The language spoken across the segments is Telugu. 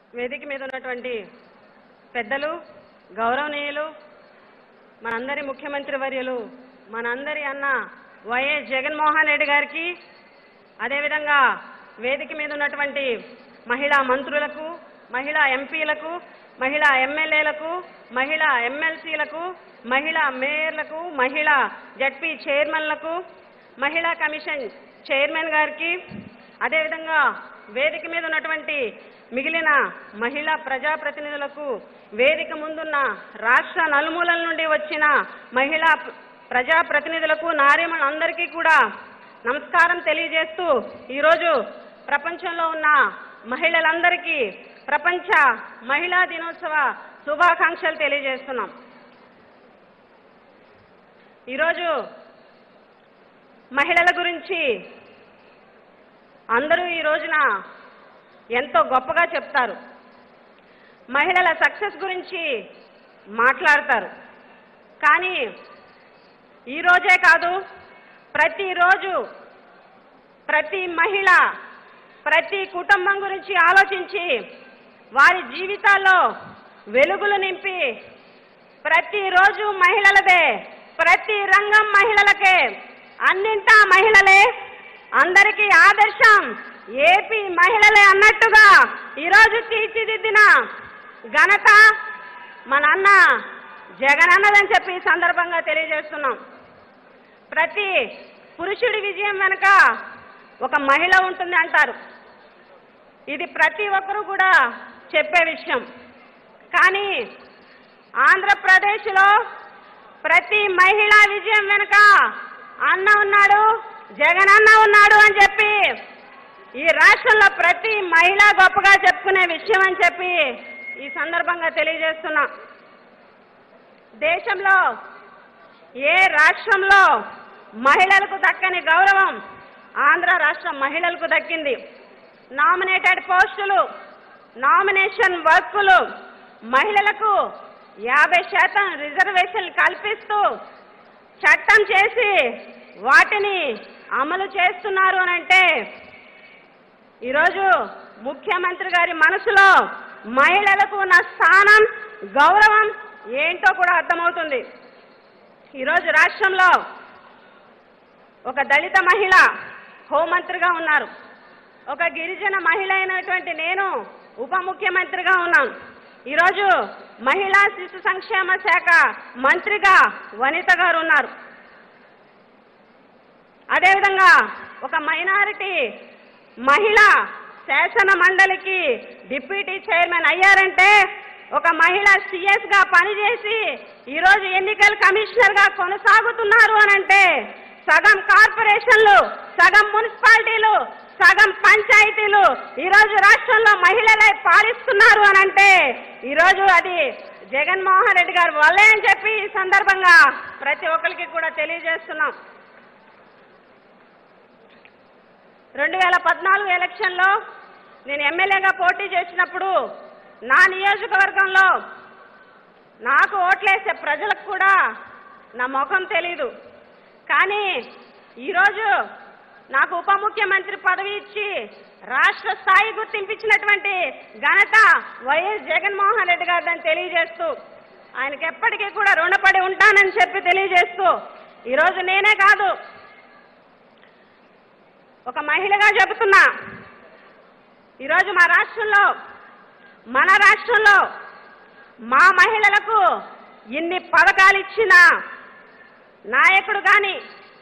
వేదిక మీద ఉన్నటువంటి పెద్దలు గౌరవనీయులు మనందరి ముఖ్యమంత్రి వర్యులు మనందరి అన్న వైఎస్ జగన్మోహన్ రెడ్డి గారికి అదేవిధంగా వేదిక మీద ఉన్నటువంటి మహిళా మంత్రులకు మహిళా ఎంపీలకు మహిళా ఎమ్మెల్యేలకు మహిళా ఎమ్మెల్సీలకు మహిళా మేయర్లకు మహిళా జడ్పీ చైర్మన్లకు మహిళా కమిషన్ చైర్మన్ గారికి అదేవిధంగా వేదిక మీద ఉన్నటువంటి మిగిలిన మహిళా ప్రజాప్రతినిధులకు వేదిక ముందున్న రాష్ట్ర నలుమూలల నుండి వచ్చిన మహిళా ప్ర- ప్రజాప్రతినిధులకు నారీమణులందరికీ కూడా నమస్కారం తెలియజేస్తూ ఈరోజు ప్రపంచంలో ఉన్న మహిళలందరికీ ప్రపంచ మహిళా దినోత్సవ శుభాకాంక్షలు తెలియజేస్తున్నాం ఈరోజు మహిళల గురించి అందరూ ఈ రోజున ఎంతో గొప్పగా చెప్తారు మహిళల సక్సెస్ గురించి మాట్లాడతారు కానీ ఈ రోజే కాదు ప్రతిరోజు ప్రతి మహిళ ప్రతి కుటుంబం గురించి ఆలోచించి వారి జీవితాల్లో వెలుగులు నింపి ప్రతిరోజు మహిళలదే ప్రతి రంగం మహిళలకే అన్నింటా మహిళలే అందరికీ ఆదర్శం ఏపీ మహిళలే అన్నట్టుగా ఈరోజు తీర్చిదిద్దిన ఘనత మన అన్న జగన్ అన్నదని చెప్పి ఈ సందర్భంగా తెలియజేస్తున్నాం ప్రతి పురుషుడి విజయం వెనుక ఒక మహిళ ఉంటుంది అంటారు ఇది ప్రతి ఒక్కరూ కూడా చెప్పే విషయం కానీ ఆంధ్రప్రదేశ్లో ప్రతి మహిళా విజయం వెనుక అన్న ఉన్నాడు జగన్ అన్న ఉన్నాడు అని చెప్పి ఈ రాష్ట్రంలో ప్రతి మహిళ గొప్పగా చెప్పుకునే విషయం అని చెప్పి ఈ సందర్భంగా తెలియజేస్తున్నా దేశంలో ఏ రాష్ట్రంలో మహిళలకు దక్కని గౌరవం ఆంధ్ర రాష్ట్ర మహిళలకు దక్కింది నామినేటెడ్ పోస్టులు నామినేషన్ వర్కులు మహిళలకు యాభై శాతం రిజర్వేషన్ కల్పిస్తూ చట్టం చేసి వాటిని అమలు చేస్తున్నారు అని అంటే ఈరోజు ముఖ్యమంత్రి గారి మనసులో మహిళలకు ఉన్న స్థానం గౌరవం ఏంటో కూడా అర్థమవుతుంది ఈరోజు రాష్ట్రంలో ఒక దళిత మహిళ హోంమంత్రిగా ఉన్నారు ఒక గిరిజన మహిళ అయినటువంటి నేను ఉప ముఖ్యమంత్రిగా ఉన్నాను ఈరోజు మహిళా శిశు సంక్షేమ శాఖ మంత్రిగా వనిత గారు ఉన్నారు అదేవిధంగా ఒక మైనారిటీ మహిళ శాసన మండలికి డిప్యూటీ చైర్మన్ అయ్యారంటే ఒక మహిళ సిఎస్ గా పనిచేసి ఈరోజు ఎన్నికల కమిషనర్ గా కొనసాగుతున్నారు అని అంటే సగం కార్పొరేషన్లు సగం మున్సిపాలిటీలు సగం పంచాయతీలు ఈరోజు రాష్ట్రంలో మహిళలై పాలిస్తున్నారు అని అంటే ఈరోజు అది జగన్మోహన్ రెడ్డి గారు వల్లే అని చెప్పి ఈ సందర్భంగా ప్రతి ఒక్కరికి కూడా తెలియజేస్తున్నాం రెండు వేల పద్నాలుగు ఎలక్షన్లో నేను ఎమ్మెల్యేగా పోటీ చేసినప్పుడు నా నియోజకవర్గంలో నాకు ఓట్లేసే ప్రజలకు కూడా నా ముఖం తెలీదు కానీ ఈరోజు నాకు ఉప ముఖ్యమంత్రి పదవి ఇచ్చి రాష్ట్ర స్థాయి గుర్తింపించినటువంటి ఘనత వైఎస్ జగన్మోహన్ రెడ్డి గారిని తెలియజేస్తూ ఆయనకి ఎప్పటికీ కూడా రుణపడి ఉంటానని చెప్పి తెలియజేస్తూ ఈరోజు నేనే కాదు ఒక మహిళగా చెబుతున్నా ఈరోజు మా రాష్ట్రంలో మన రాష్ట్రంలో మా మహిళలకు ఇన్ని పథకాలు ఇచ్చిన నాయకుడు కానీ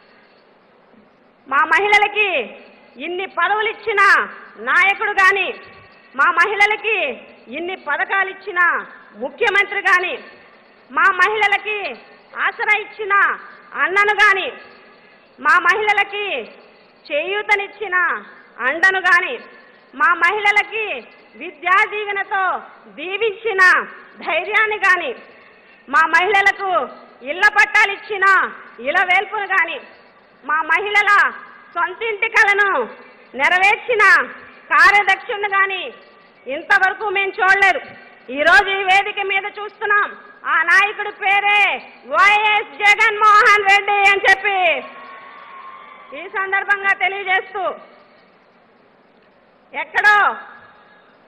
మా మహిళలకి ఇన్ని పదవులు ఇచ్చిన నాయకుడు కానీ మా మహిళలకి ఇన్ని పథకాలు ఇచ్చిన ముఖ్యమంత్రి కానీ మా మహిళలకి ఆసరా ఇచ్చిన అన్నను కానీ మా మహిళలకి చేయూతనిచ్చిన అండను గాని మా మహిళలకి విద్యా దీవెనతో దీవించిన ధైర్యాన్ని గాని మా మహిళలకు ఇళ్ల పట్టాలు ఇచ్చిన ఇల వేల్పును గాని మా మహిళల సొంతింటి కలను నెరవేర్చిన కార్యదక్షుని గాని ఇంతవరకు మేము చూడలేదు ఈరోజు ఈ వేదిక మీద చూస్తున్నాం ఆ నాయకుడి పేరే వైఎస్ జగన్మోహన్ రెడ్డి అని చెప్పి ఈ సందర్భంగా తెలియజేస్తూ ఎక్కడో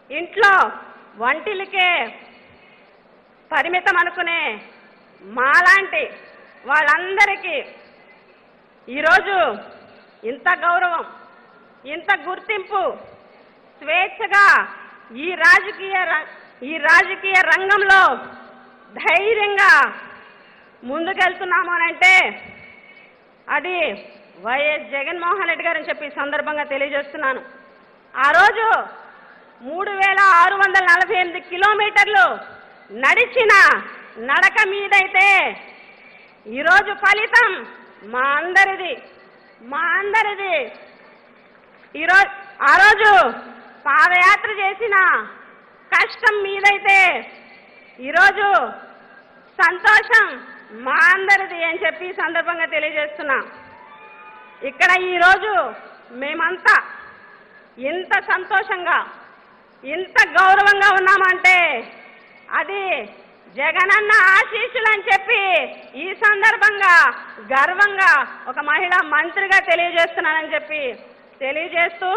ఇంట్లో వంటిలకే పరిమితం అనుకునే మాలాంటి వాళ్ళందరికీ ఈరోజు ఇంత గౌరవం ఇంత గుర్తింపు స్వేచ్ఛగా ఈ రాజకీయ ర- ఈ రాజకీయ రంగంలో ధైర్యంగా ముందుకెళ్తున్నాము అని అంటే అది వైఎస్ జగన్మోహన్ రెడ్డి గారు అని చెప్పి ఈ సందర్భంగా తెలియజేస్తున్నాను ఆ రోజు మూడు వేల ఆరు వందల నలభై ఎనిమిది కిలోమీటర్లు నడిచిన నడక మీదైతే ఈరోజు ఫలితం మా అందరిది మా అందరిది ఈరోజు ఆ రోజు పాదయాత్ర చేసిన కష్టం మీదైతే ఈరోజు సంతోషం మా అందరిది అని చెప్పి ఈ సందర్భంగా తెలియజేస్తున్నా ఇక్కడ ఈరోజు మేమంతా ఇంత సంతోషంగా ఇంత గౌరవంగా ఉన్నామంటే అది జగనన్న ఆశీస్సులు అని చెప్పి ఈ సందర్భంగా గర్వంగా ఒక మహిళా మంత్రిగా తెలియజేస్తున్నానని చెప్పి తెలియజేస్తూ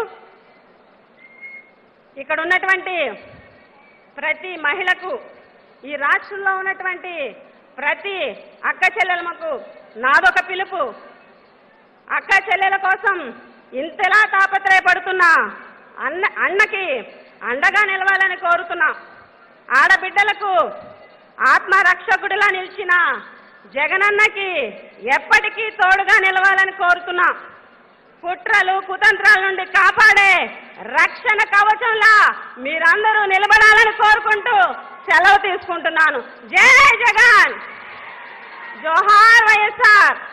ఇక్కడ ఉన్నటువంటి ప్రతి మహిళకు ఈ రాష్ట్రంలో ఉన్నటువంటి ప్రతి అక్క చెల్లెలమకు నాదొక పిలుపు అక్క చెల్లెల కోసం ఇంతలా తాపత్రయపడుతున్న అన్న అన్నకి అండగా నిలవాలని కోరుతున్నా ఆడబిడ్డలకు ఆత్మరక్షకుడిలా నిలిచిన జగనన్నకి ఎప్పటికీ తోడుగా నిలవాలని కోరుతున్నా కుట్రలు కుతంత్రాల నుండి కాపాడే రక్షణ కవచంలా మీరందరూ నిలబడాలని కోరుకుంటూ సెలవు తీసుకుంటున్నాను జై జగన్ జోహార్ వైఎస్ఆర్